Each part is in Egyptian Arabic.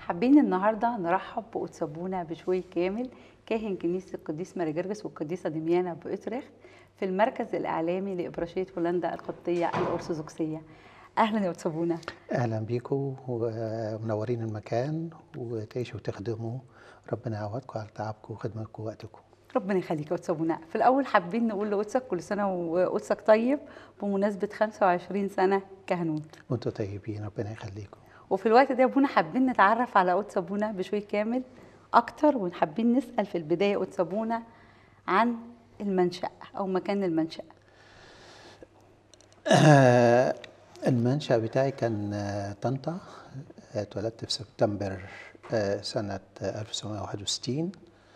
حابين النهارده نرحب بأتسابونا بشوي كامل كاهن كنيسة القديس ماري جرجس والقديسة دميانة بأوتريخت في المركز الإعلامي لإبراشية هولندا القبطية الأرثوذكسية أهلا يا أتسابونا اهلا بيكم ومنورين المكان وتعيشوا وتخدموا ربنا يعوضكم على تعبكم وخدمتكم ووقتكم ربنا يخليك يا أتسابونا في الأول حابين نقول لقدسك كل سنة وقدسك طيب بمناسبة 25 سنة كهنوت وانتم طيبين ربنا يخليكم وفي الوقت ده يا ابونا حابين نتعرف على قدس ابونا بشوي كامل اكتر وحابين نسال في البدايه قدس ابونا عن المنشأ او مكان المنشأ آه، المنشأ بتاعي كان آه، طنطا آه، اتولدت في سبتمبر آه، سنة آه، 1961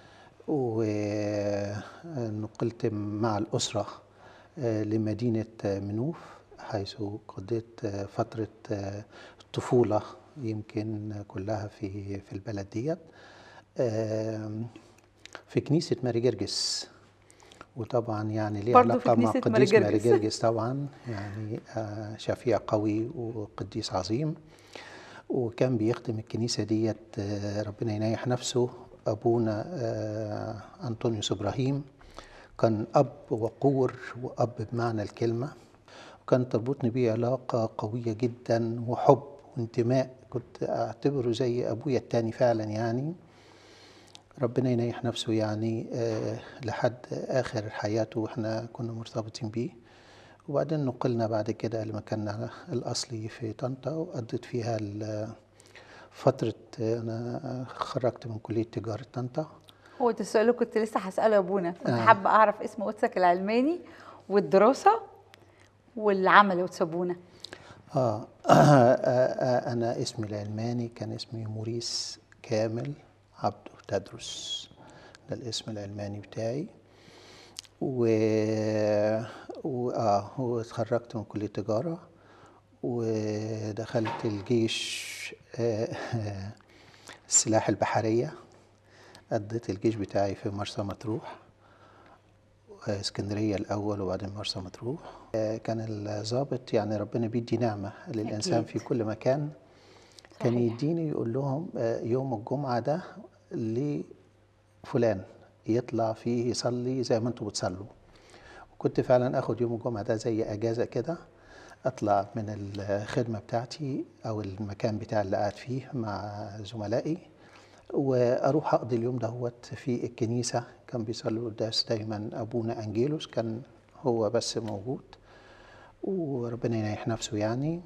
ونقلت مع الأسرة آه، لمدينة آه، منوف حيث قضيت آه، فترة آه، الطفولة يمكن كلها في في البلد ديت آم، في كنيسة ماري جرجس وطبعا يعني ليه برضو في علاقة مع كنيسة ماري قديس ماري جرجس. جرجس طبعا يعني آه، شفيع قوي وقديس عظيم وكان بيخدم الكنيسة ديت آه، ربنا ينيح نفسه أبونا آه، أنطونيوس إبراهيم كان أب وقور وأب بمعنى الكلمة وكان تربطني بيه علاقة قوية جدا وحب وانتماء كنت أعتبره زي أبويا التاني فعلا يعني ربنا ينيح نفسه يعني آه، لحد آخر حياته وإحنا كنا مرتبطين بيه وبعدين نقلنا بعد كده لمكاننا الأصلي في طنطا وقضيت فيها ال- فترة أنا خرجت من كلية تجارة طنطا هو ده السؤال اللي كنت لسه هساله يا ابونا كنت آه. حابه اعرف اسم قدسك العلماني والدراسه والعمل يا قدس ابونا آه. آه, آه أنا اسمي العلماني كان اسمي موريس كامل عبده تدرس ده الاسم العلماني بتاعي و... و... آه واتخرجت من كلية تجارة ودخلت الجيش آه السلاح البحرية قضيت الجيش بتاعي في مرسى مطروح اسكندرية الأول وبعدين مرسى مطروح آه، كان الضابط يعني ربنا بيدي نعمة للإنسان أكيد. في كل مكان كان صحيح. يديني يقول لهم آه، يوم الجمعة ده لفلان يطلع فيه يصلي زي ما انتوا بتصلوا وكنت فعلا اخد يوم الجمعة ده زي اجازة كده اطلع من الخدمة بتاعتي او المكان بتاعي اللي قاعد فيه مع زملائي واروح اقضي اليوم دهوت في الكنيسة كان بيصلي القداس دايما ابونا انجيلوس كان هو بس موجود وربنا ينيح نفسه يعني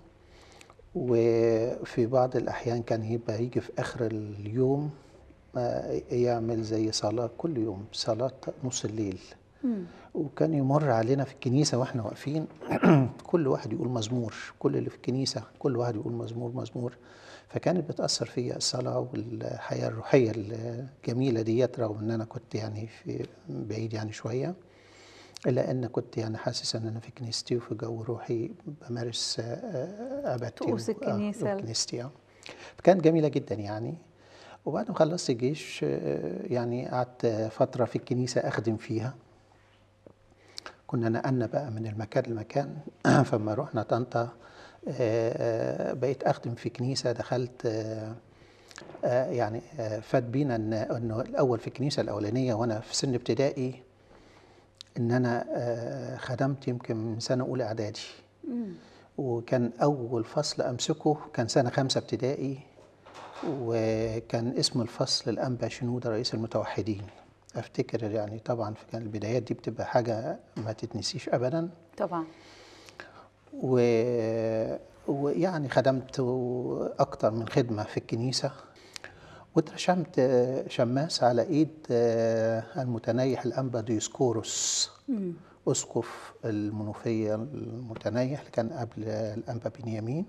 وفي بعض الأحيان كان يبقى يجي في آخر اليوم آه، يعمل زي صلاة كل يوم صلاة نص الليل وكان يمر علينا في الكنيسة واحنا واقفين كل واحد يقول مزمور كل اللي في الكنيسة كل واحد يقول مزمور مزمور فكانت بتأثر فيا الصلاة والحياة الروحية الجميلة ديت رغم ان انا كنت يعني في بعيد يعني شوية الا ان كنت يعني حاسس ان انا في كنيستي وفي جو روحي بمارس آه، آه، عبادتي طقوس و- الكنيسة. آه، كنيستي آه. فكانت جميله جدا يعني وبعد ما خلصت الجيش آه، يعني قعدت فتره في الكنيسه اخدم فيها كنا نقلنا بقى من المكان لمكان فما رحنا طنطا آه، آه، بقيت اخدم في كنيسه دخلت آه، آه، يعني آه، فات بينا ان انه الاول في الكنيسه الاولانيه وانا في سن ابتدائي ان انا آه، خدمت يمكن من سنه اولى اعدادي وكان اول فصل امسكه كان سنه خمسه ابتدائي وكان اسم الفصل الانبا شنوده رئيس المتوحدين افتكر يعني طبعا كان البدايات دي بتبقى حاجه ما تتنسيش ابدا طبعا و... ويعني خدمت أكتر من خدمة في الكنيسة واترشمت آه، شماس على إيد آه، المتنيح الأنبا ديسكوروس أسقف المنوفية المتنيح اللي كان قبل الأنبا بنيامين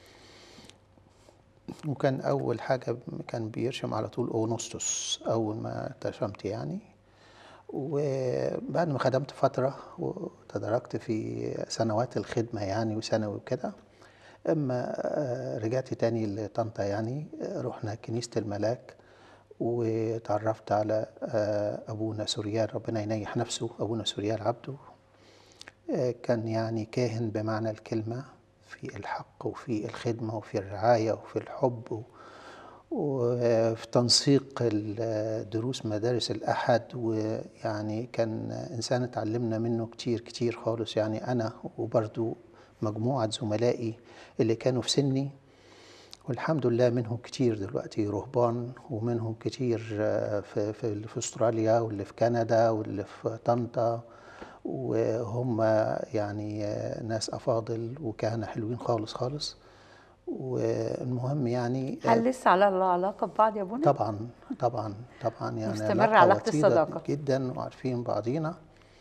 وكان أول حاجة كان بيرشم على طول أونسطس أول ما ترشمت يعني وبعد ما خدمت فترة وتدرجت في سنوات الخدمة يعني وثانوي وكده اما آه، رجعت تاني لطنطا يعني آه، رحنا كنيسة الملاك وتعرفت على آه، أبونا سوريال ربنا ينيح نفسه أبونا سوريال عبده آه، كان يعني كاهن بمعنى الكلمة في الحق وفي الخدمة وفي الرعاية وفي الحب و- وفي تنسيق ال- دروس مدارس الأحد ويعني كان إنسان اتعلمنا منه كتير كتير خالص يعني أنا وبرضو مجموعة زملائي اللي كانوا في سني والحمد لله منهم كتير دلوقتي رهبان ومنهم كتير آه، في في اللي في استراليا واللي في كندا واللي في طنطا وهم يعني آه، ناس افاضل وكهنه حلوين خالص خالص والمهم يعني آه، هل لسه على العلاقه ببعض يا بونا؟ طبعا طبعا طبعا يعني مستمرة علاقة وطيدة الصداقة. جدا وعارفين بعضينا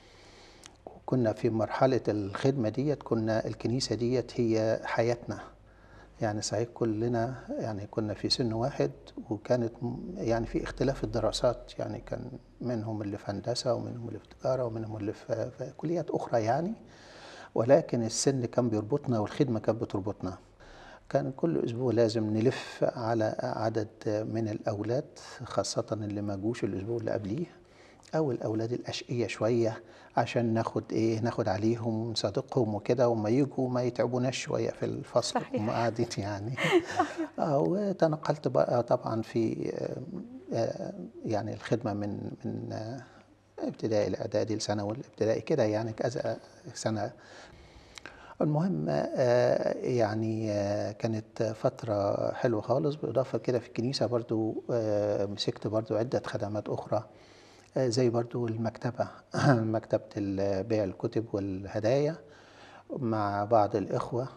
وكنا في مرحلة الخدمة ديت كنا الكنيسة ديت هي حياتنا يعني صحيح كلنا يعني كنا في سن واحد وكانت م- يعني في اختلاف الدراسات يعني كان منهم اللي في هندسة ومنهم اللي في تجارة ومنهم اللي في, في كليات أخرى يعني ولكن السن كان بيربطنا والخدمة كانت بتربطنا كان كل أسبوع لازم نلف على عدد من الأولاد خاصة اللي ما جوش الأسبوع اللي قبليه أو الأولاد الأشقية شوية عشان ناخد إيه ناخد عليهم ونصادقهم وكده وما يجوا ما يتعبوناش شوية في الفصل صحيح. هم قاعدين يعني آه، وتنقلت بقى طبعا في آه، آه، يعني الخدمة من من آه، ابتدائي الإعدادي لثانوي الابتدائي كده يعني كذا سنة المهم آه، يعني آه، كانت فترة حلوة خالص بالإضافة كده في الكنيسة برضو آه، مسكت برضو عدة خدمات أخرى آه، زي برضو المكتبة مكتبة ال- بيع الكتب والهدايا مع بعض الإخوة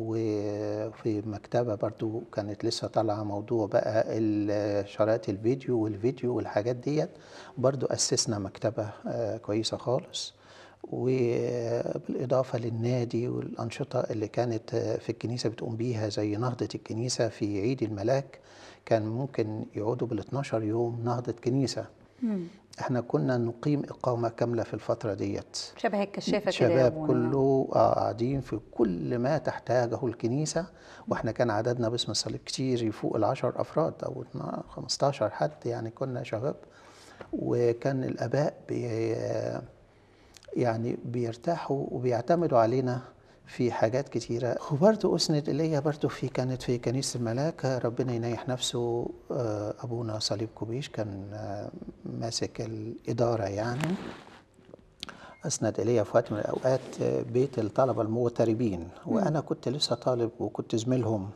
وفي مكتبة برضو كانت لسه طالعة موضوع بقى ال- شرايط الفيديو والفيديو والحاجات ديت برضو أسسنا مكتبة آه، كويسة خالص وبالإضافة للنادي والأنشطة اللي كانت في الكنيسة بتقوم بيها زي نهضة الكنيسة في عيد الملاك كان ممكن يقعدوا بال 12 يوم نهضة كنيسة مم. احنا كنا نقيم إقامة كاملة في الفترة ديت شبه الكشافه كده يا شباب بونا. كله آه، قاعدين في كل ما تحتاجه الكنيسة واحنا كان عددنا باسم الصليب كتير يفوق العشر أفراد أو 12 15 حد يعني كنا شباب وكان الآباء بي يعني بيرتاحوا وبيعتمدوا علينا في حاجات كتيرة وبرضه أسند إليا برضه في كانت في كنيسة الملاك ربنا ينيح نفسه آه، أبونا صليب كوبيش كان آه، ماسك الإدارة يعني أسند إليا في وقت من الأوقات آه، بيت الطلبة المغتربين وأنا كنت لسه طالب وكنت زميلهم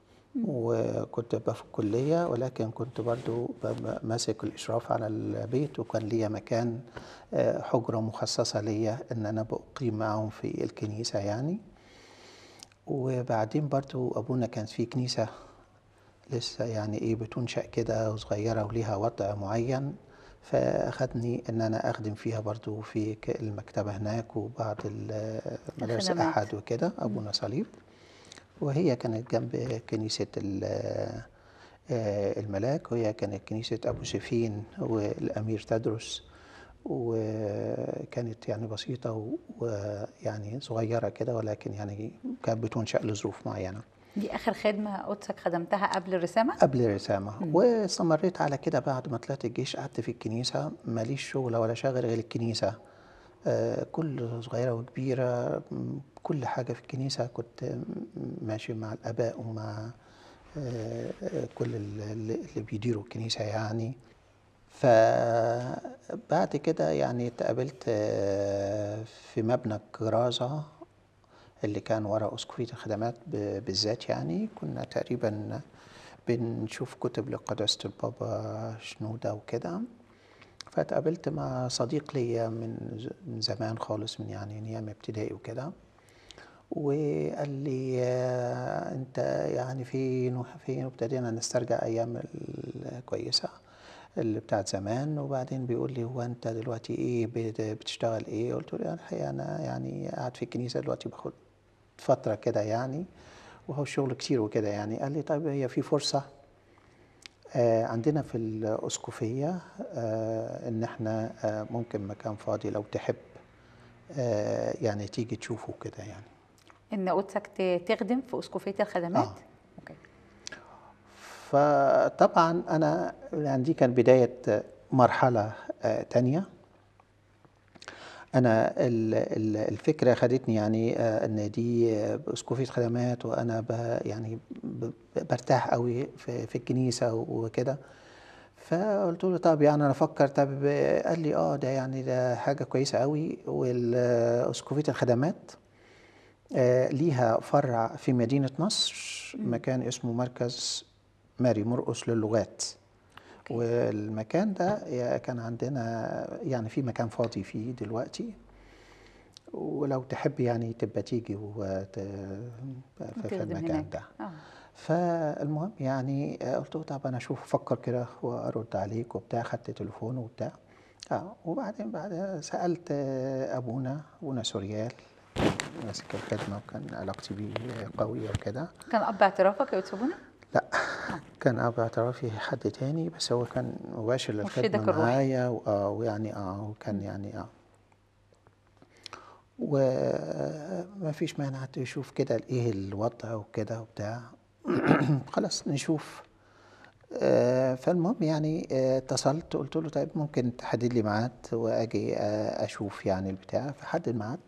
وكنت بقى في الكلية ولكن كنت برضو ب- ب- ماسك الإشراف على البيت وكان ليا مكان آه، حجرة مخصصة ليا إن أنا بقيم معهم في الكنيسة يعني وبعدين برضو أبونا كانت في كنيسة لسه يعني إيه بتنشأ كده وصغيرة وليها وضع معين فأخدني إن أنا أخدم فيها برضو في ك- المكتبة هناك وبعض ال- مدارس الخدمات. الأحد وكده أبونا صليب وهي كانت جنب كنيسة ال- آه، الملاك وهي كانت كنيسة أبو سفين والأمير تدرس وكانت يعني بسيطة و- ويعني صغيرة كده ولكن يعني كانت بتنشأ لظروف معينة دي اخر خدمه قدسك خدمتها قبل الرسامه قبل الرسامة واستمريت على كده بعد ما طلعت الجيش قعدت في الكنيسة ماليش شغل ولا شاغل غير الكنيسة آه، كل صغيرة وكبيرة م، كل حاجة في الكنيسة كنت م- ماشي مع الآباء ومع آه، آه، كل ال- اللي اللي بيديروا الكنيسة يعني فبعد كده يعني اتقابلت آه، في مبنى الكرازة اللي كان ورا أسقفية الخدمات ب- بالذات يعني كنا تقريبا بنشوف كتب لقداسة البابا شنودة وكده فاتقابلت مع صديق ليا من ز- من زمان خالص من يعني من ايام ابتدائي وكده وقال لي آه، انت يعني فين وفين وابتدينا نسترجع ايام الكويسه اللي بتاعت زمان وبعدين بيقول لي هو انت دلوقتي ايه بت- بتشتغل ايه قلت له الحقيقه انا يعني قاعد في الكنيسه دلوقتي باخد فتره كده يعني وهو الشغل كتير وكده يعني قال لي طيب هي في فرصه آه، عندنا في الأسقفية آه، إن إحنا آه، ممكن مكان فاضي لو تحب آه، يعني تيجي تشوفه كده يعني ان قدسك ت- تخدم في اسقفيه الخدمات آه. اوكي فطبعا أنا يعني دي كان بداية مرحلة آه، تانية انا ال- ال- الفكره خدتني يعني آه، ان دي آه، اسقفيه خدمات وانا ب يعني ب- برتاح قوي في, في الكنيسه وكده فقلت له طب يعني انا افكر طب آه، قال لي اه ده يعني ده حاجه كويسه قوي والاسقفيه الخدمات آه، ليها فرع في مدينه نصر مكان اسمه مركز ماري مرقس للغات والمكان ده يا- كان عندنا يعني في مكان فاضي فيه دلوقتي ولو تحب يعني تبقى تيجي وت... في في وتخدم المكان هناك. ده اه فالمهم يعني آه، قلت له طب انا اشوف افكر كده وارد عليك وبتاع خدت تليفونه وبتاع اه وبعدين بعد سالت آه، ابونا ابونا سوريال ماسك الخدمه وكان علاقتي بيه قويه وكده كان اب اعترافك يا أستاذ بونا؟ لا كان ابو اعترافي حد تاني بس هو كان مباشر مرشدك للخدمه الروحي. معايا واه ويعني اه وكان يعني اه وما فيش مانع تشوف كده ايه الوضع وكده وبتاع خلاص نشوف آه، فالمهم يعني آه، اتصلت قلت له طيب ممكن تحدد لي ميعاد واجي آه، اشوف يعني البتاع فحدد ميعاد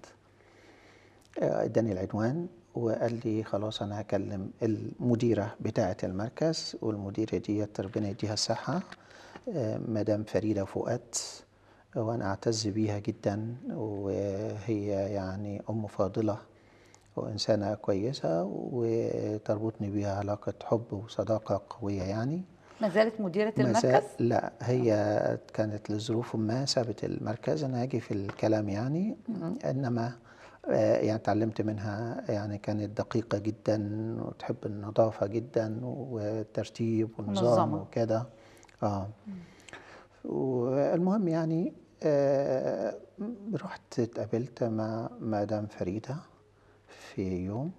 آه، اداني العنوان وقال لي خلاص انا هكلم المديره بتاعه المركز والمديره ديت ربنا يديها الصحه آه، مدام فريده فؤاد وانا اعتز بيها جدا وهي يعني ام فاضله وانسانه كويسه وتربطني بيها علاقه حب وصداقه قويه يعني ما زالت مديرة ما زال- المركز؟ لا هي كانت لظروف ما سابت المركز انا هاجي في الكلام يعني انما آه، يعني اتعلمت منها يعني كانت دقيقة جدا وتحب النظافة جدا والترتيب والنظام منظمة. وكده اه والمهم يعني آه، رحت اتقابلت مع مدام فريدة في يوم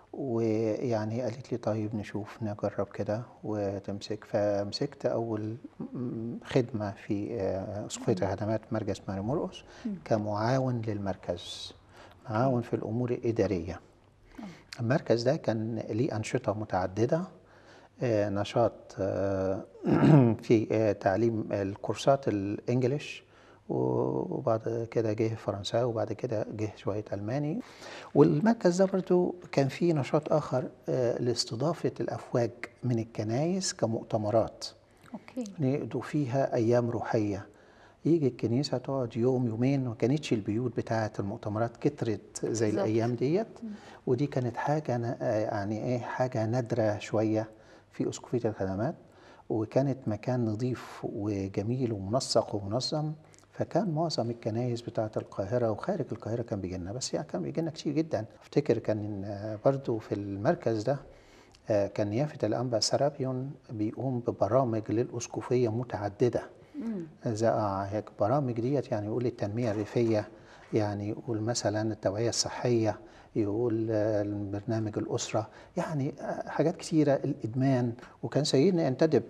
ويعني قالت لي طيب نشوف نجرب كده وتمسك فمسكت أول م- خدمة في آه، أسقفية خدمات مركز ماري مرقس كمعاون للمركز معاون في الأمور الإدارية المركز ده كان ليه أنشطة متعددة آه، نشاط آه، في آه، تعليم الكورسات الإنجليش وبعد كده جه فرنساوي وبعد كده جه شوية ألماني والمركز ده برضو كان فيه نشاط آخر آه، لاستضافة الأفواج من الكنايس كمؤتمرات اوكي نقضوا فيها أيام روحية يجي الكنيسة تقعد يوم يومين ما كانتش البيوت بتاعة المؤتمرات كترت زي بالظبط. الأيام ديت ودي كانت حاجة نا- آه، يعني إيه حاجة نادرة شوية في أسقفية الخدمات وكانت مكان نظيف وجميل ومنسق ومنظم فكان معظم الكنايس بتاعة القاهرة وخارج القاهرة كان بيجي لنا بس يعني كان بيجي لنا كتير جدا افتكر كان آه، برضو في المركز ده آه، كان نيافة الأنبا سرابيون بيقوم ببرامج للأسقفية متعددة إذا آه، هيك برامج ديت يعني يقول التنمية الريفية يعني يقول مثلا التوعية الصحية يقول آه، برنامج الأسرة يعني آه، حاجات كثيرة الإدمان وكان سيدنا ينتدب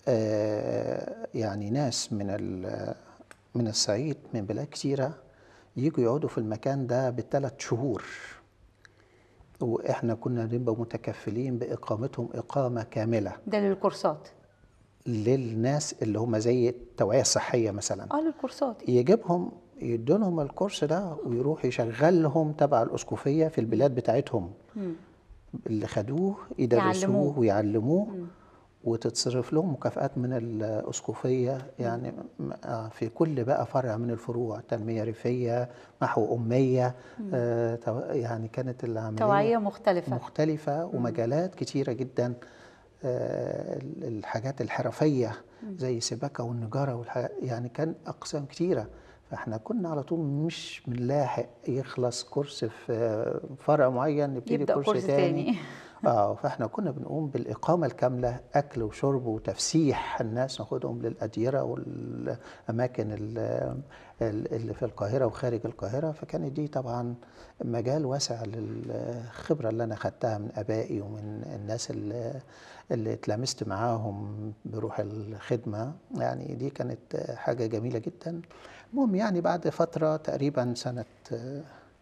آه، يعني ناس من ال- من الصعيد من بلاد كثيرة يجوا يقعدوا في المكان ده بالثلاث شهور واحنا كنا نبقى متكفلين باقامتهم اقامه كامله ده للكورسات للناس اللي هم زي التوعيه الصحيه مثلا اه للكورسات يجيبهم يدولهم الكورس ده ويروح يشغلهم تبع الاسقفيه في البلاد بتاعتهم مم. اللي خدوه يدرسوه يعلموه. ويعلموه وتتصرف لهم مكافآت من الأسقفية يعني م- آه، في كل بقى فرع من الفروع تنمية ريفية محو أمية آه، تو- يعني كانت العملية توعية مختلفة مختلفة ومجالات كتيرة جدا آه، ال- الحاجات الحرفية زي السباكة والنجارة والح... يعني كان أقسام كتيرة فاحنا كنا على طول مش بنلاحق يخلص كورس في آه، فرع معين نبتدي يبدأ كورس, كورس تاني, تاني. اه فاحنا كنا بنقوم بالإقامة الكاملة أكل وشرب وتفسيح الناس ناخدهم للأديرة والأماكن ال- ال- اللي في القاهرة وخارج القاهرة فكانت دي طبعا مجال واسع للخبرة اللي أنا خدتها من آبائي ومن الناس اللي, اللي اتلامست معاهم بروح الخدمة يعني دي كانت حاجة جميلة جدا المهم يعني بعد فترة تقريبا سنة آه،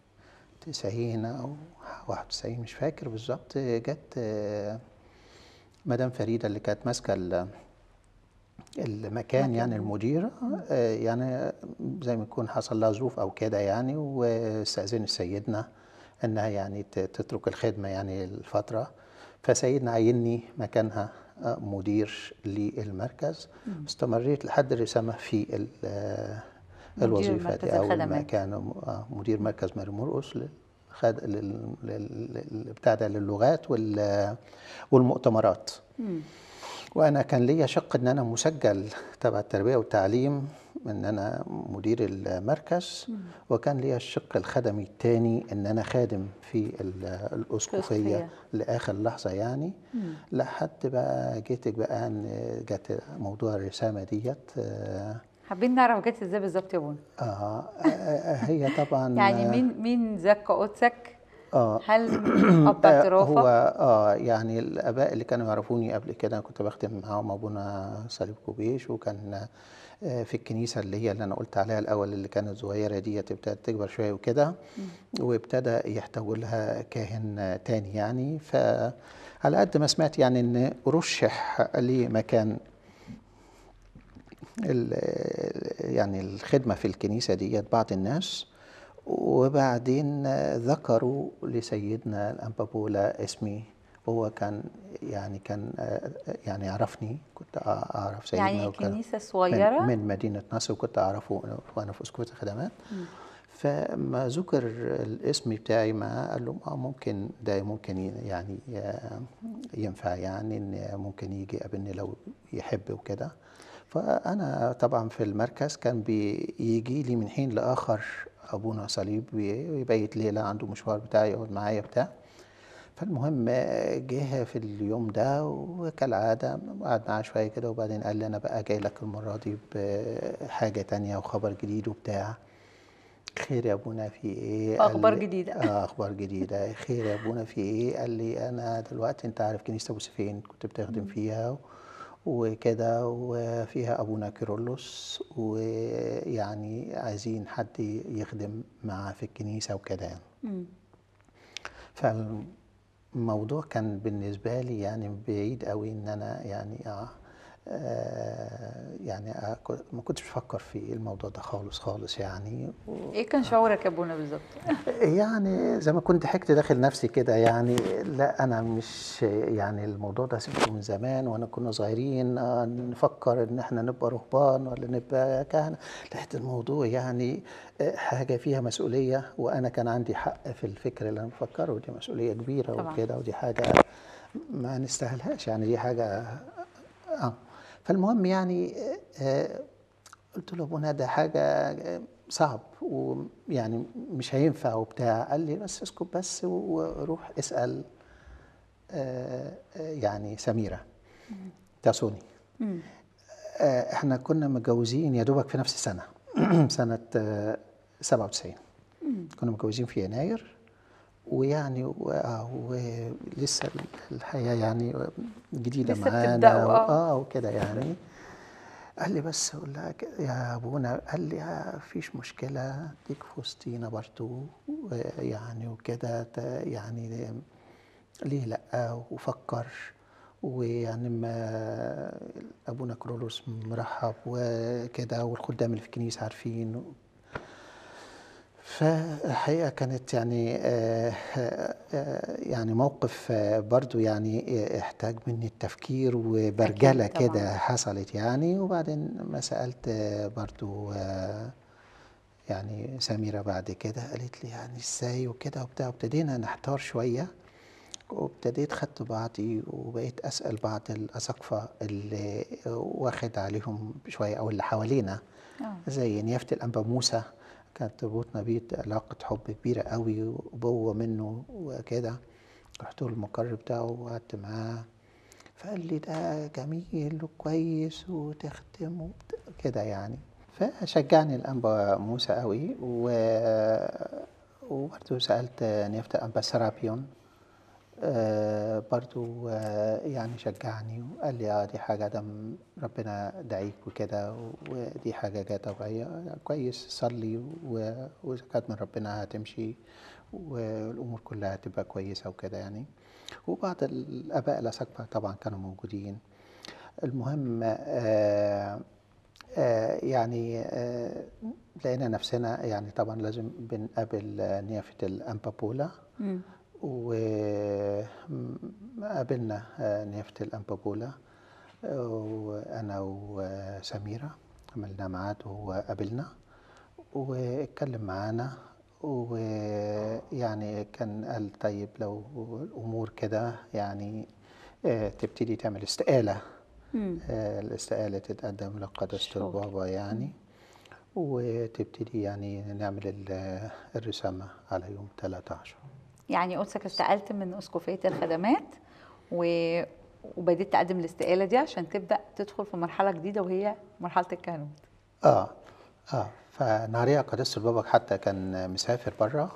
90 أو 91 مش فاكر بالظبط جت آه، مدام فريدة اللي كانت ماسكة ال- المكان يعني المديرة آه، يعني زي ما يكون حصل لها ظروف أو كده يعني واستأذنت سيدنا إنها يعني ت- تترك الخدمة يعني الفترة فسيدنا عيني مكانها آه، مدير للمركز استمريت لحد الرسامة في ال- آه، مدير الوظيفة مركز دي أو الخدمات. المكان آه، مدير مركز ماري مرقص للخد... لل... لل... لل... بتاع ده للغات وال... والمؤتمرات مم. وانا كان ليا شق ان انا مسجل تبع التربيه والتعليم ان انا مدير المركز وكان ليا الشق الخدمي الثاني ان انا خادم في ال- الأسقفية. الاسقفيه لاخر لحظه يعني لحد بقى جيتك بقى ان جت موضوع الرسامه ديت آه, حابين نعرف جت ازاي بالظبط يا بونا آه, آه هي طبعا يعني مين مين زكى قدسك اه هل اب آه، اعترافك هو اه يعني الاباء اللي كانوا يعرفوني قبل كده كنت بخدم معاهم ابونا صليب كوبيش وكان آه، في الكنيسه اللي هي اللي انا قلت عليها الاول اللي كانت صغيره ديت ابتدت تكبر شويه وكده وابتدى يحتوي لها كاهن آه، تاني يعني فعلى قد ما سمعت يعني ان رشح لي مكان ال- يعني الخدمة في الكنيسة ديت بعض الناس وبعدين ذكروا لسيدنا الأنبابولا اسمي وهو كان يعني كان يعني يعرفني كنت أعرف سيدنا يعني وكان كنيسه صغيره من, من مدينة نصر وكنت أعرفه وأنا في أسقفية الخدمات فما ذكر الاسم بتاعي معاه قال لهم اه ممكن ده ممكن ي- يعني ي- ينفع يعني ان ممكن يجي يقابلني لو يحب وكده فانا طبعا في المركز كان بيجي لي من حين لاخر ابونا صليب ويبيت ليله عنده مشوار بتاعي يقعد معايا بتاع فالمهم جه في اليوم ده وكالعادة قعد معاه شوية كده وبعدين قال لي أنا بقى جاي لك المرة دي بحاجة تانية وخبر جديد وبتاع خير يا ابونا في ايه قال أخبار لي- جديدة. اه اخبار جديده خير يا ابونا في ايه قال لي انا دلوقتي انت عارف كنيسه ابو سفين كنت بتخدم فيها و- وكده وفيها ابونا كيرلس ويعني عايزين حد يخدم معاه في الكنيسه وكده يعني مم. فالموضوع كان بالنسبه لي يعني بعيد قوي ان انا يعني اه آه، يعني آه، كو- ما كنتش بفكر في الموضوع ده خالص خالص يعني و- ايه كان شعورك يا بونا بالظبط يعني زي ما كنت ضحكت داخل نفسي كده يعني لا انا مش يعني الموضوع ده سبته من زمان وانا كنا صغيرين آه، نفكر ان احنا نبقى رهبان ولا نبقى كهنه لقيت الموضوع يعني آه، حاجه فيها مسؤوليه وانا كان عندي حق في الفكر اللي انا بفكره ودي مسؤوليه كبيره طبعاً. وكده ودي حاجه ما نستاهلهاش يعني دي حاجه اه فالمهم يعني آه، قلت له ابونا ده حاجه آه، صعب ويعني مش هينفع وبتاع قال لي بس اسكت بس وروح اسال آه، آه، يعني سميره تاسوني مم. آه، احنا كنا متجوزين يا دوبك في نفس السنه سنه آه، 97 كنا متجوزين في يناير ويعني و- آه، ولسه الحياه يعني جديده لسه معانا بتبدأوا، و- آه. اه وكده يعني قال لي بس اقول لها ك- يا ابونا قال لي ما فيش مشكله ديك في وسطينا برضو يعني وكده ت- يعني ليه لا وفكر ويعني ما ابونا كرولوس مرحب وكده والخدام اللي في الكنيسه عارفين فالحقيقة كانت يعني آه، آه، آه، يعني موقف آه، برضو يعني آه، احتاج مني التفكير وبرجلة أكيد طبعاً. كده حصلت يعني وبعدين ما سألت آه، برضو آه، يعني سميرة بعد كده قالت لي يعني ازاي وكده وبتاع وابتدينا نحتار شوية وابتديت خدت بعضي وبقيت أسأل بعض الأساقفة اللي واخد عليهم شوية أو اللي حوالينا آه. زي نيافة الأنبا موسى كانت تربطنا بيه علاقة حب كبيرة قوي وأبوة منه وكده رحت له المقر بتاعه وقعدت معاه فقال لي ده جميل وكويس وتخدم وبت- كده يعني فشجعني الأنبا موسى قوي و... وبرضه سألت نيافة الأنبا سرابيون آه برضو آه يعني شجعني وقال لي اه دي حاجة دم ربنا دعيك وكده ودي حاجة جاية طبيعية كويس صلي و- وإذا كانت من ربنا هتمشي والأمور كلها هتبقى كويسة وكده يعني وبعض الآباء الأساقفة طبعا كانوا موجودين المهم آه آه يعني آه لقينا نفسنا يعني طبعا لازم بنقابل آه، نيافة الأنبابولا مم. وقابلنا نيافة الأنبابولا آه، وأنا وسميرة عملنا ميعاد وهو قابلنا واتكلم معانا ويعني كان قال طيب لو الأمور كده يعني آه، تبتدي تعمل استقالة مم. آه، الاستقالة تتقدم لقداسة شكرا. البابا يعني وتبتدي يعني نعمل ال- الرسامة على يوم 13 يعني قدسك استقلت من اسقفيه الخدمات و... وبديت تقدم الاستقاله دي عشان تبدا تدخل في مرحله جديده وهي مرحله الكهنوت اه اه فنهارية قداسة البابا حتى كان مسافر بره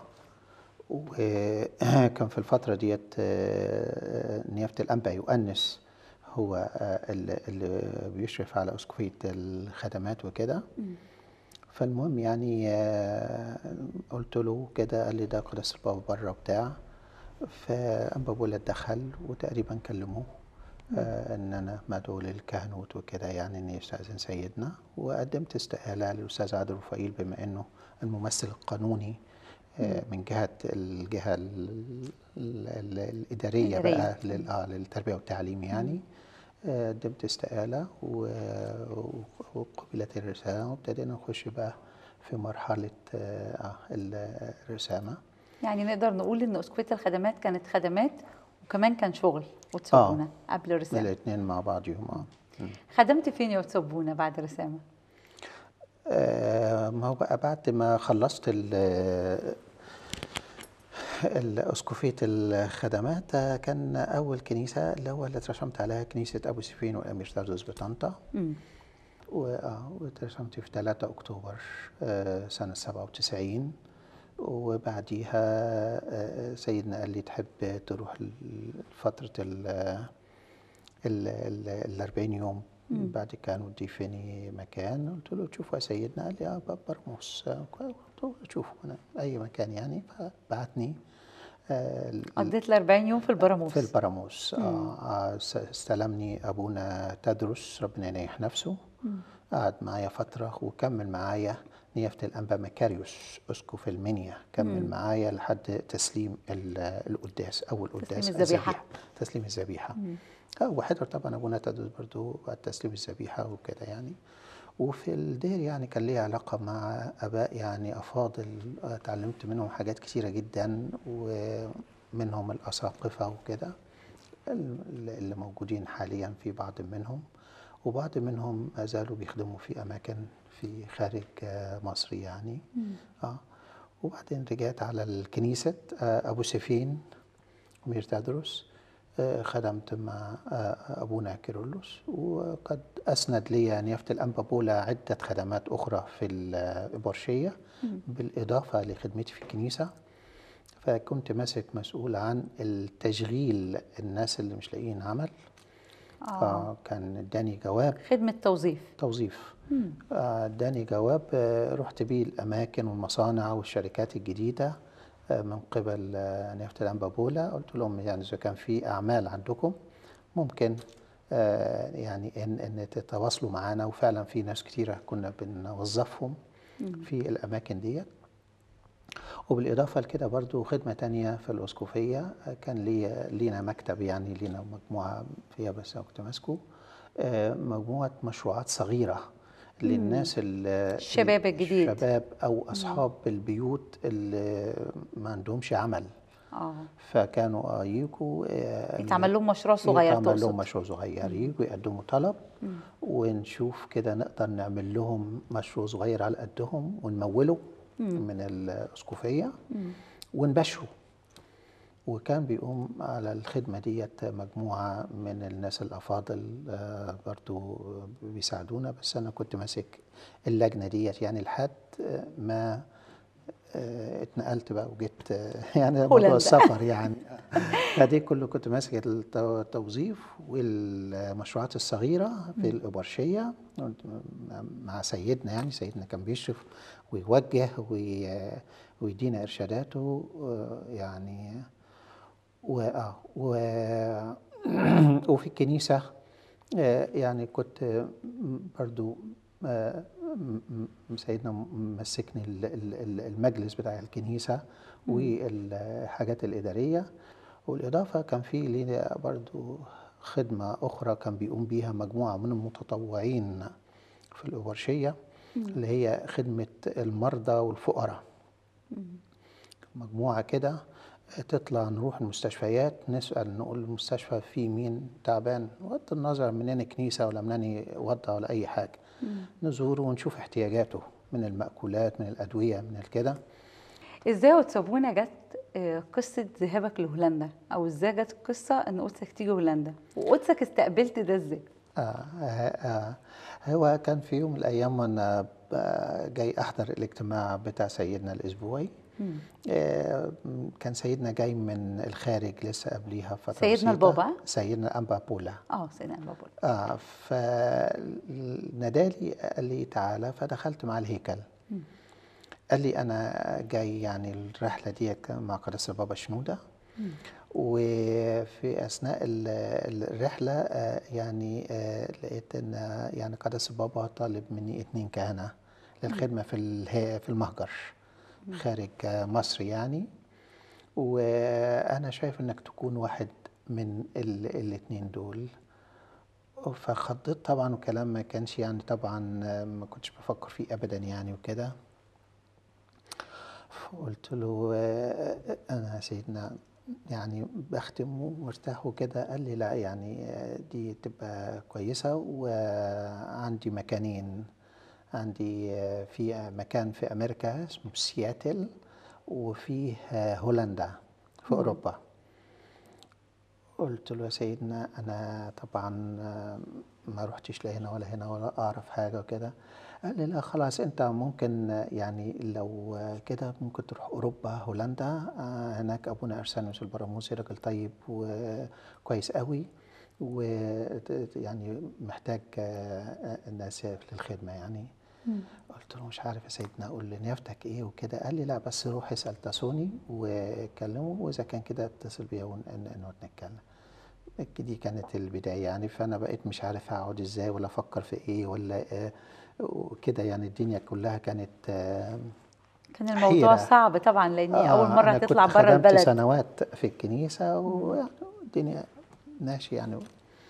وكان في الفترة ديت آه، نيافة الأنبا يؤنس هو آه، اللي اللي بيشرف على أسقفية الخدمات وكده فالمهم يعني آه، قلت له كده قال لي ده قداسة البابا بره وبتاع فأنبا بولا اتدخل وتقريبا كلموه آه ان انا مدعو للكهنوت وكده يعني اني استاذن سيدنا وقدمت استقاله للاستاذ عادل رفائيل بما انه الممثل القانوني آه من جهه الجهه ال- ال- ال- الاداريه الإدارية. بقى لل- آه، للتربيه والتعليم يعني آه، قدمت استقاله و- وقبلت الرساله وابتدينا نخش بقى في مرحله آه آه، ال- الرسامه يعني نقدر نقول ان اسقفيه الخدمات كانت خدمات وكمان كان شغل وتسبونا قبل الرسامه الاثنين مع بعضهم اه خدمت فين يا وتسبونا بعد الرسامه آه، ما هو بقى بعد ما خلصت ال الأسقفية الخدمات آه، كان أول كنيسة اللي هو اللي اترسمت عليها كنيسة أبو سيفين والأمير تردس بطنطا مم. و- آه، واترسمت في 3 أكتوبر آه، سنة 97 وبعديها آه، سيدنا قال لي تحب تروح ل- فترة ال ال ال ال 40 يوم بعد كانوا ضيفني مكان قلت له تشوفوا يا سيدنا قال لي اه باب برموس آه، كويس. قلت له شوفوا انا اي مكان يعني فبعتني آه، ال- قضيت ال 40 يوم في البراموس في البراموس آه آه، س- استلمني ابونا تدرس ربنا ينيح نفسه قعد معايا فتره وكمل معايا نيافه الانبا مكاريوس اسقف المنيا كمل معايا لحد تسليم ال- القداس اول قداس الذبيحة. تسليم الذبيحه اه وحضر طبعا ابونا تدرس برضو بعد تسليم الذبيحه وكده يعني وفي الدير يعني كان لي علاقة مع آباء يعني أفاضل آه، اتعلمت منهم حاجات كثيرة جدا ومنهم الأساقفة وكده ال- اللي موجودين حاليا في بعض منهم وبعض منهم ما زالوا بيخدموا في أماكن في خارج آه، مصر يعني آه. وبعدين رجعت على الكنيسة آه، أبو سفين أمير تدرس آه، خدمت مع آه، أبونا كيرلس وقد أسند لي نيافة الأنبا بولا عدة خدمات أخرى في الإبرشية بالإضافة لخدمتي في الكنيسة فكنت ماسك مسؤول عن التشغيل الناس اللي مش لاقيين عمل اه كان اداني جواب خدمه توظيف توظيف آه، اداني جواب آه، رحت بيه الاماكن والمصانع والشركات الجديده آه، من قبل آه، نيافه الانبا بولا قلت لهم يعني اذا كان في اعمال عندكم ممكن آه، يعني ان ان تتواصلوا معانا وفعلا في ناس كتيره كنا بنوظفهم في الاماكن ديت وبالإضافة لكده برضو خدمة تانية في الأسقفية آه، كان لي لينا مكتب يعني لينا مجموعة فيها بس أنا كنت ماسكه آه، مجموعة مشروعات صغيرة للناس ال- الشباب الجديد. الشباب أو أصحاب البيوت اللي ما عندهمش عمل اه فكانوا آه، يجوا آه، يتعمل لهم مشروع صغير يتعمل لهم تقصد مشروع صغير يجوا يقدموا طلب ونشوف كده نقدر نعمل لهم مشروع صغير على قدهم ونموله من الأسقفية ونبشره وكان بيقوم على الخدمة ديت مجموعة من الناس الأفاضل آه، برضو بيساعدونا بس أنا كنت ماسك اللجنة ديت يعني لحد آه، ما آه، اتنقلت بقى وجيت آه، يعني موضوع هولندا. السفر يعني فدي كله كنت ماسك التو- التوظيف والمشروعات الصغيرة في الإبرشية مع سيدنا يعني سيدنا كان بيشرف ويوجه وي- ويدينا إرشاداته آه، يعني و... آه، و... وفي الكنيسة آه، يعني كنت آه، م- برضو آه، م- م- سيدنا مسكني ال- ال- ال- المجلس بتاع الكنيسة والحاجات الإدارية والإضافة كان في لينا برضو خدمة أخرى كان بيقوم بيها مجموعة من المتطوعين في الأبرشية اللي هي خدمة المرضى والفقراء مجموعة كده تطلع نروح المستشفيات نسأل نقول المستشفى في مين تعبان بغض النظر منين كنيسة ولا منين وضع ولا أي حاجة نزوره ونشوف احتياجاته من المأكولات من الأدوية من الكده ازاي وتسابونا جت آه، قصة ذهابك لهولندا او ازاي جت القصة ان قدسك تيجي هولندا وقدسك استقبلت ده ازاي آه آه آه هو كان في يوم من الأيام وأنا ب- جاي أحضر الاجتماع بتاع سيدنا الأسبوعي آه كان سيدنا جاي من الخارج لسه قبليها فترة سيدنا بسيطة. البابا؟ سيدنا أنبا بولا اه سيدنا بابا آه فنادالي قال لي تعالى فدخلت مع الهيكل قال لي أنا جاي يعني الرحلة دي مع قداسة البابا شنودة وفي أثناء ال- الرحلة آه، يعني آه، لقيت إن آه، يعني قداسة البابا طالب مني اتنين كهنة للخدمة في اله- في المهجر خارج آه، مصر يعني وأنا شايف إنك تكون واحد من ال- الاتنين دول فخضيت طبعا وكلام ما كانش يعني طبعا آه، ما كنتش بفكر فيه ابدا يعني وكده فقلت له آه، انا يا سيدنا يعني بختم ومرتاح وكده قال لي لا يعني آه، دي تبقى كويسة وعندي مكانين عندي آه، في مكان في أمريكا اسمه سياتل وفيه آه، هولندا في أوروبا قلت له يا سيدنا انا طبعا آه، ما رحتش لا هنا ولا هنا ولا اعرف حاجه وكده قال لي لا خلاص انت ممكن آه، يعني لو آه، كده ممكن تروح اوروبا هولندا آه، هناك ابونا ارسانيوس البراموسي راجل طيب وكويس قوي ويعني محتاج آه، آه، الناس للخدمه يعني قلت له مش عارف يا سيدنا اقول لنيافتك ايه وكده قال لي لا بس روح اسال تاسوني وكلمه واذا كان كده اتصل بيا ون- ن- نقعد نتكلم دي كانت البدايه يعني فانا بقيت مش عارف هقعد ازاي ولا افكر في ايه ولا آه، وكده يعني الدنيا كلها كانت آه، كان الموضوع حيرة. صعب طبعا لاني آه، اول مرة أنا كنت تطلع بره خدمت البلد سنوات في الكنيسة والدنيا ماشي يعني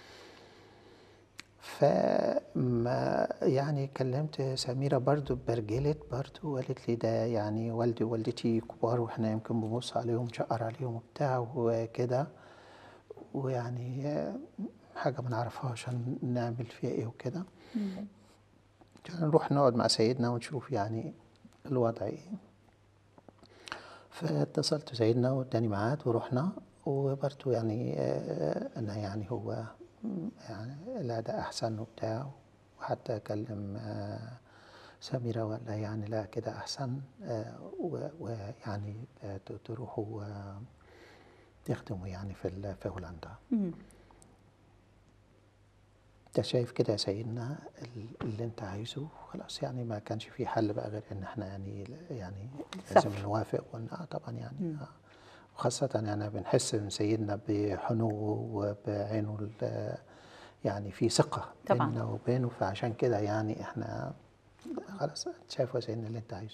فما يعني كلمت سميرة برضو برجلت برضو وقالت لي ده يعني والدي ووالدتي كبار واحنا يمكن بنبص عليهم نشقر عليهم وبتاع وكده ويعني آه، حاجة ما نعرفهاش نعمل فيها ايه وكده كان نروح نقعد مع سيدنا ونشوف يعني الوضع ايه فاتصلت سيدنا واداني ميعاد ورحنا وبرضه يعني آه، انا يعني هو م، يعني لا ده احسن وبتاع وحتى اكلم آه، سميرة ولا يعني لا كده احسن آه، و- ويعني آه، ت- تروحوا آه، تخدموا يعني في ال- في هولندا مم. انت شايف كده يا سيدنا ال- اللي انت عايزه خلاص يعني ما كانش في حل بقى غير ان احنا يعني يعني لازم سفر. نوافق ون... آه طبعا يعني آه. وخاصة يعني بنحس من سيدنا بحنوه وبعينه ال- يعني في ثقة طبعاً. بيننا وبينه فعشان كده يعني احنا خلاص شايف يا سيدنا اللي انت عايزه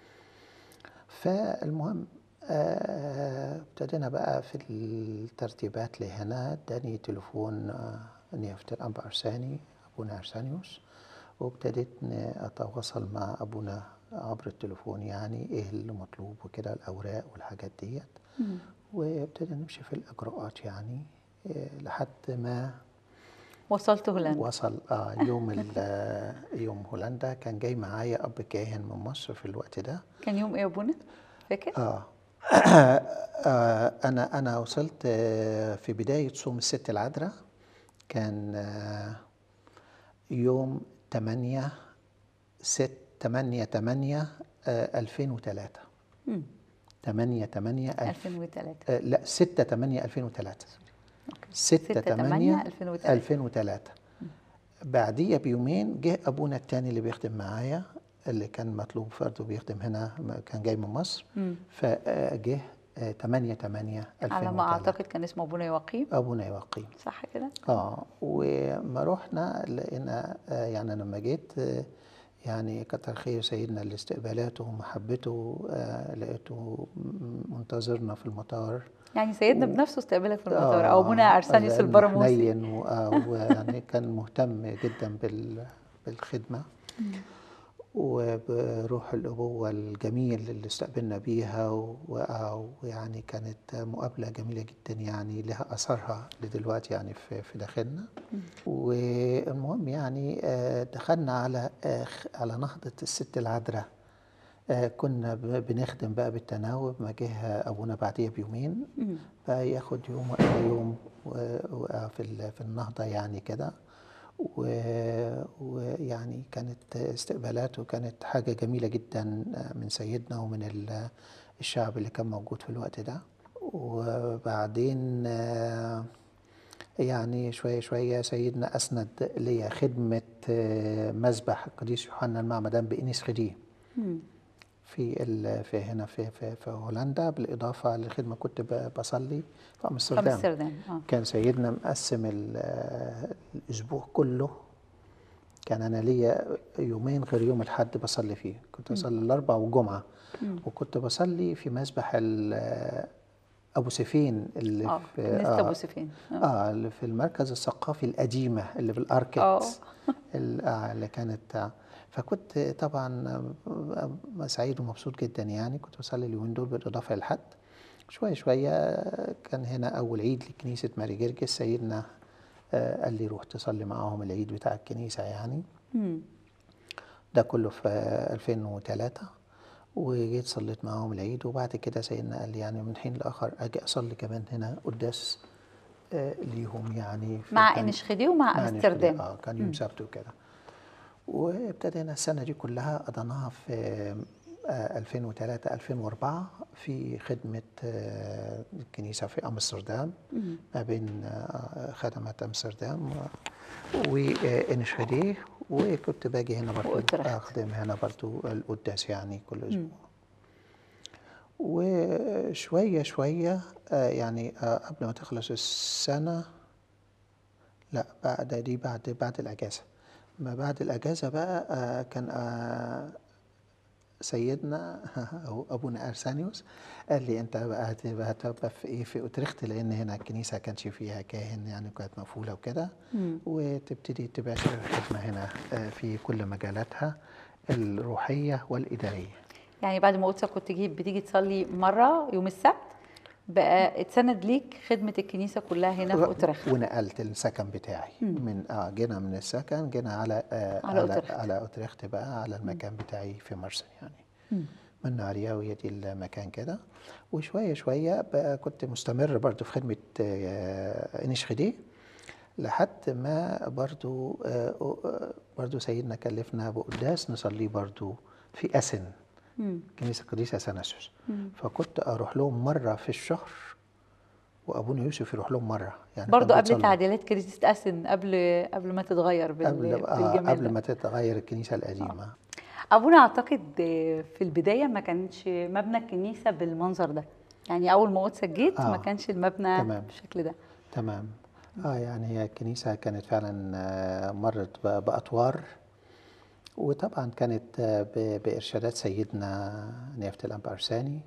فالمهم آه، ابتدينا بقى في الترتيبات لهنا اداني تليفون آه، نيافة الأنبا أرساني أبونا أرسانيوس وابتديت ن- أتواصل مع أبونا عبر التليفون يعني إيه اللي مطلوب وكده الأوراق والحاجات ديت وابتدينا نمشي في الإجراءات يعني آه، لحد ما وصلت هولندا وصل اه يوم ال- آه، يوم هولندا كان جاي معايا اب كاهن من مصر في الوقت ده كان يوم ايه يا ابونا فاكر اه آه، انا انا وصلت آه، في بدايه صوم الست العذراء كان آه، يوم 8 6 8 8 2003 مم. 8 8 2003 آه، لا 6 8 2003 6 6 8 2003 2003 بعديها بيومين جه ابونا التاني اللي بيخدم معايا اللي كان مطلوب برضه بيخدم هنا ما كان جاي من مصر مم. فجه 8 8 على ما اعتقد كان اسمه ابونا يوقيم ابونا يوقيم صح كده اه وما رحنا لقينا آه، يعني أنا لما جيت آه، يعني كتر خير سيدنا الاستقبالات ومحبته آه، لقيته م- منتظرنا في المطار يعني سيدنا بنفسه استقبلك في المطار آه، او ابونا ارسانيوس لأنه البراموسي حنين و- آه، ويعني كان مهتم جدا بال- بالخدمة وبروح الأبوة الجميل اللي استقبلنا بيها و- آه، ويعني كانت مقابلة جميلة جدا يعني لها أثرها لدلوقتي يعني في في داخلنا والمهم يعني آه، دخلنا على آه، خ- على نهضة الست العذراء آه، كنا ب- بنخدم بقى بالتناوب ما جه أبونا بعديها بيومين مم. فياخد يوم وإلى يوم و- و- في ال- في النهضة يعني كده و- ويعني كانت استقبالاته كانت حاجة جميلة جدا من سيدنا ومن ال- الشعب اللي كان موجود في الوقت ده وبعدين آه، يعني شوية شوية سيدنا أسند ليا خدمة آه، مسبح القديس يوحنا المعمدان بإنيس خديه مم. في ال- في هنا في في, في هولندا بالاضافه للخدمه كنت ب- بصلي في في امستردام امستردام اه كان سيدنا مقسم ال- الاسبوع كله كان انا ليا يومين غير يوم الحد بصلي فيه كنت بصلي الاربع والجمعه وكنت بصلي في مسبح ال- ابو سيفين اللي اه في كنيسه ابو سفين اه اه اللي في المركز الثقافي القديمه اللي في الاركت آه. ال- آه، اللي كانت آه، فكنت طبعا آه، سعيد ومبسوط جدا يعني كنت بصلي اليومين دول بالاضافه للحد شويه شويه آه، كان هنا اول عيد لكنيسه ماري جرجس سيدنا آه، قال لي روح تصلي معاهم العيد بتاع الكنيسه يعني مم. ده كله في 2003 وجيت صليت معاهم العيد وبعد كده سيدنا قال لي يعني من حين لاخر اجي اصلي كمان هنا قداس آه، ليهم يعني مع فكان- انشخدي ومع مع امستردام نشفلي. اه كان يوم سبت وكده وابتدينا السنه دي كلها قضيناها في آه، 2003 2004 في خدمه آه، الكنيسه في امستردام ما بين آه، خدمات امستردام وانشهديه وكنت باجي هنا برضو وأوترخت. اخدم هنا برضو القداس يعني كل اسبوع وشويه شويه آه، يعني آه، قبل ما تخلص السنه لا بعد دي بعد بعد الأجازة ما بعد الأجازة بقى آه، كان آه، سيدنا أو أبونا أرسانيوس قال لي أنت بقى هتبقى هتبقى في إيه في أوترخت لأن هنا الكنيسة كانش فيها كاهن يعني كانت مقفولة وكده وتبتدي تباشر الخدمة هنا آه، في كل مجالاتها الروحية والإدارية يعني بعد ما قلت كنت تجي بتيجي تصلي مره يوم السبت بقى اتسند ليك خدمه الكنيسه كلها هنا في اوترخت ونقلت السكن بتاعي من اه جينا من السكن جينا على آه على على أوترخت. على اوترخت بقى على المكان بتاعي في مرسن يعني من نارياوية دي المكان كده وشوية شوية بقى كنت مستمر برضو في خدمة آه إنيش خديه لحد ما برضو آه آه، برضو سيدنا كلفنا بقداس نصليه برضو في أسن كنيسة القديس أثناسيوس فكنت أروح لهم مرة في الشهر وأبونا يوسف يروح لهم مرة يعني برضو كان قبل بيتصلوا. تعديلات كنيسه اسن قبل قبل ما تتغير بال- قبل آه بالجمال قبل ده. ما تتغير الكنيسة القديمة ابونا اعتقد في البدايه ما كانش مبنى الكنيسه بالمنظر ده يعني اول ما قدسك جيت ما آه. كانش المبنى تمام. بالشكل ده تمام اه يعني هي الكنيسة كانت فعلا آه، مرت ب- بأطوار وطبعا كانت آه، ب- بإرشادات سيدنا نيافة الأنبا أرساني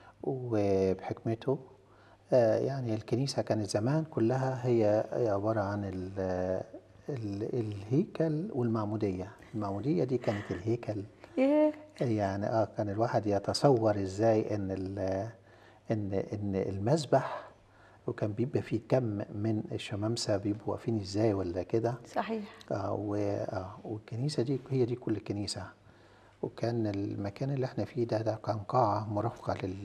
وبحكمته آه، يعني الكنيسة كانت زمان كلها هي هي عبارة عن ال ال الهيكل والمعمودية المعمودية دي كانت الهيكل ايه يعني اه كان الواحد يتصور ازاي ان ال ان ان المسبح وكان بيبقى فيه كم من الشمامسه بيبقوا واقفين ازاي ولا كده صحيح آه و- آه والكنيسه دي هي دي كل الكنيسه وكان المكان اللي احنا فيه ده ده كان قاعه مرافقه لل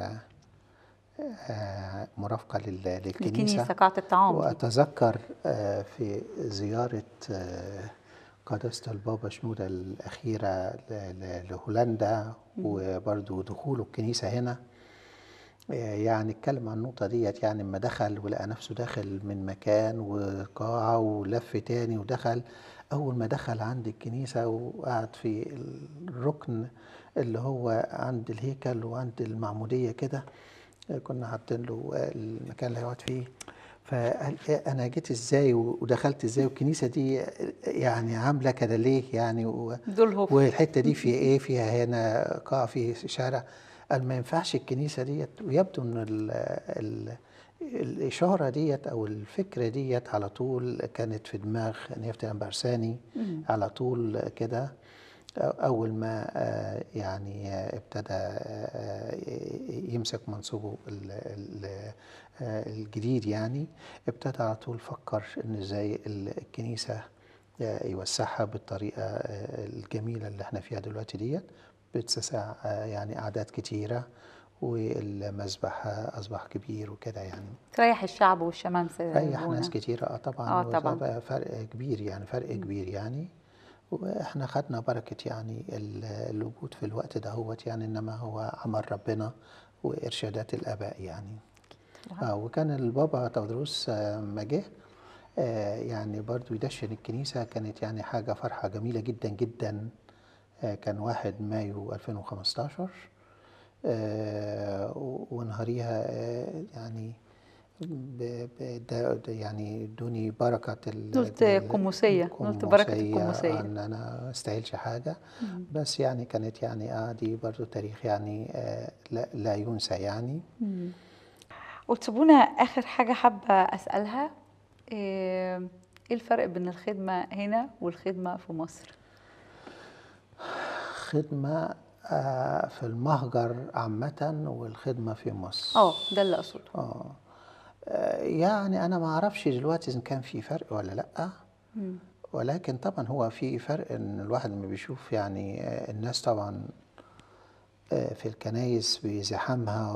آه، مرافقه لل- للكنيسه الكنيسه قاعه الطعام دي. وأتذكر آه، في زيارة آه، قداسة البابا شنودة الأخيرة ل- ل- لهولندا وبرضو دخوله الكنيسة هنا آه، يعني اتكلم عن النقطة ديت يعني لما دخل ولقى نفسه داخل من مكان وقاعة ولف تاني ودخل أول ما دخل عند الكنيسة وقعد في الركن اللي هو عند الهيكل وعند المعمودية كده كنا حاطين له المكان اللي هيقعد فيه فقال إيه انا جيت ازاي ودخلت ازاي والكنيسه دي يعني عامله كده ليه يعني و... دول هوف والحته دي فيها ايه فيها هنا قاع في شارع قال ما ينفعش الكنيسه ديت ويبدو ان ال ال الاشاره ديت او الفكره ديت على طول كانت في دماغ نيفتي برساني على طول كده اول ما آه، يعني آه، ابتدى آه، يمسك منصبه ال- ال- آه، الجديد يعني ابتدى على طول فكر ان ازاي الكنيسه آه، يوسعها بالطريقه آه، الجميله اللي احنا فيها دلوقتي ديت بتسع آه، يعني اعداد كتيره والمذبح آه، اصبح كبير وكده يعني تريح الشعب والشمامسه ريح هنا. ناس كتيرة اه طبعا آه طبعاً. وده فرق كبير يعني فرق كبير يعني واحنا خدنا بركة يعني ال- الوجود في الوقت ده هوت يعني انما هو عمل ربنا وارشادات الاباء يعني طبعاً. اه وكان البابا تودروس آه، ما جه آه، يعني برضو يدشن الكنيسة كانت يعني حاجة فرحة جميلة جدا جدا آه، كان واحد مايو 2015 آه، و- ونهاريها آه، يعني ب- ب- دا- دا- يعني دوني بركة ال- نلت ال- قمصية، نلت بركة القمصية. ان انا ما استاهلش حاجة بس يعني كانت يعني اه دي برضو تاريخ يعني آه لا, لا ينسى يعني وتسيبونا اخر حاجه حابه اسالها ايه إيه الفرق بين الخدمه هنا والخدمه في مصر خدمة آه في المهجر عامة والخدمة في مصر اه ده اللي اقصده آه. آه، يعني أنا ما أعرفش دلوقتي إذا كان في فرق ولا لأ مم. ولكن طبعا هو في فرق إن الواحد لما بيشوف يعني آه، الناس طبعا آه، في الكنايس بزحامها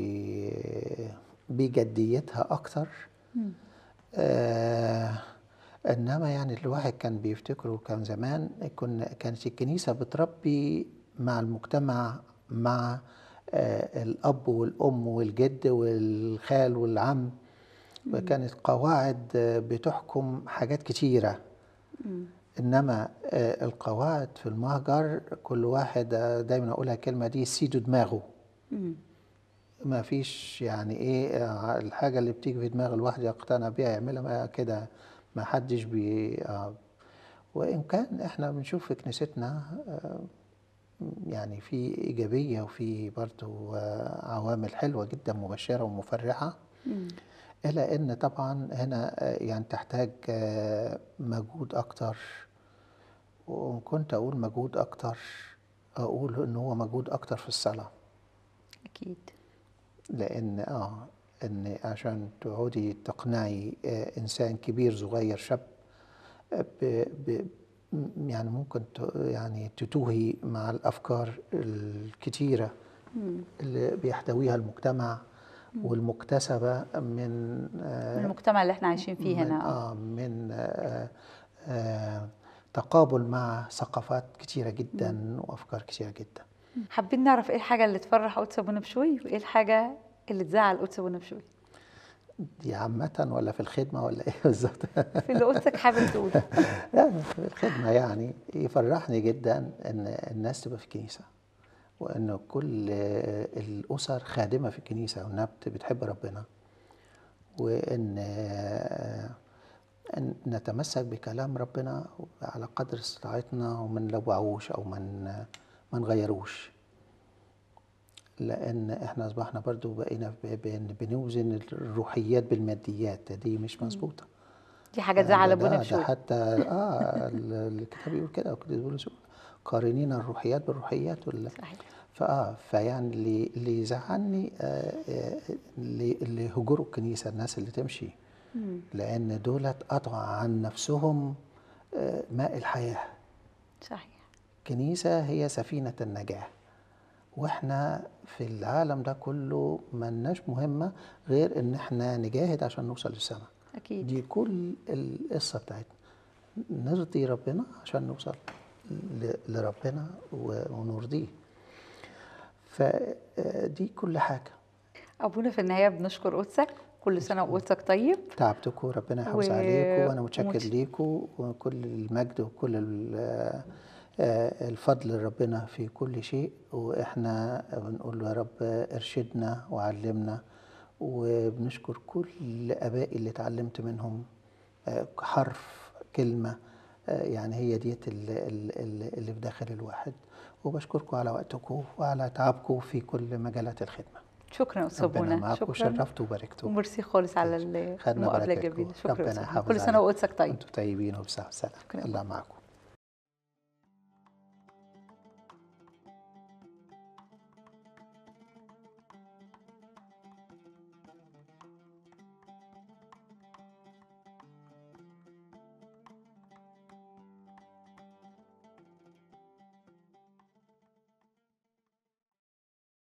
وبجديتها أكتر مم. آه انما يعني الواحد كان بيفتكره كان زمان كنا كانت الكنيسه بتربي مع المجتمع مع آه الاب والام والجد والخال والعم وكانت قواعد آه، بتحكم حاجات كتيره مم. انما آه القواعد في المهجر كل واحد آه، دايما اقولها الكلمه دي سيدو دماغه مم. ما فيش يعني ايه آه، الحاجة اللي بتيجي في دماغ الواحد يقتنع بيها يعملها ما كده ما حدش بي آه، وإن كان احنا بنشوف في كنيستنا آه، يعني في إيجابية وفي برضو آه، عوامل حلوة جدا مبشرة ومفرحة مم. إلا إن طبعا هنا آه، يعني تحتاج آه، مجهود أكتر وإن كنت أقول مجهود أكتر أقول إن هو مجهود أكتر في الصلاة اكيد لان اه ان عشان تقعدي تقنعي آه انسان كبير صغير شاب آه، ب ب م- يعني ممكن ت- يعني تتوهي مع الافكار الكتيره مم. اللي بيحتويها المجتمع والمكتسبه من آه المجتمع اللي احنا عايشين فيه من هنا اه من آه آه تقابل مع ثقافات كتيره جدا وافكار كتيره جدا حابين نعرف ايه الحاجه اللي تفرح قدس ابونا بشوي وايه الحاجه اللي تزعل قدس ابونا بشوي دي عامه ولا في الخدمه ولا ايه بالظبط في اللي قدسك حابب تقول يعني في الخدمة يعني يفرحني جدا إن الناس تبقى في الكنيسة وإن كل الأسر خادمة في الكنيسة وإنها بت- بتحب ربنا وإن أن نتمسك بكلام ربنا على قدر استطاعتنا وما نلوعوش أو من ما نغيروش لأن إحنا أصبحنا برضو بقينا ب- بن- بنوزن الروحيات بالماديات دي مش مظبوطة دي حاجه تزعل ده- ابونا ده بشوي حتى اه ال- الكتاب يقول كده القديس بولس يقول قارنين الروحيات بالروحيات ولا صحيح فاه فيعني اللي اللي يزعلني آه آه، اللي اللي هجروا الكنيسه الناس اللي تمشي مم. لان دولت قطعوا عن نفسهم آه ماء الحياه صحيح الكنيسه هي سفينه النجاه واحنا في العالم ده كله ملناش مهمه غير ان احنا نجاهد عشان نوصل للسماء اكيد دي كل القصة بتاعتنا نرضي ربنا عشان نوصل ل- لربنا و- ونرضيه فدي كل حاجة ابونا في النهايه بنشكر قدسك كل سنه وقدسك طيب تعبتكم ربنا يحافظ و- عليكم وانا متشكر ومتش- ليكم وكل المجد وكل ال- آه، الفضل لربنا في كل شيء واحنا بنقول له يا رب ارشدنا وعلمنا وبنشكر كل ابائي اللي اتعلمت منهم آه، حرف كلمه آه، يعني هي ديت ال- ال- ال- اللي في داخل الواحد وبشكركم على وقتكم وعلى تعبكم في كل مجالات الخدمه شكرا استاذ ربنا بونا معاكم شكرا وشرفتوا وباركتوا وميرسي خالص على خدنا المقابله بركاتكم. الجميله شكرا ربنا أستاذ بونا. يحافظ كل سنه عليكم. وقدسك طيب انتم طيبين وبصحة وسلام شكرا. الله معكم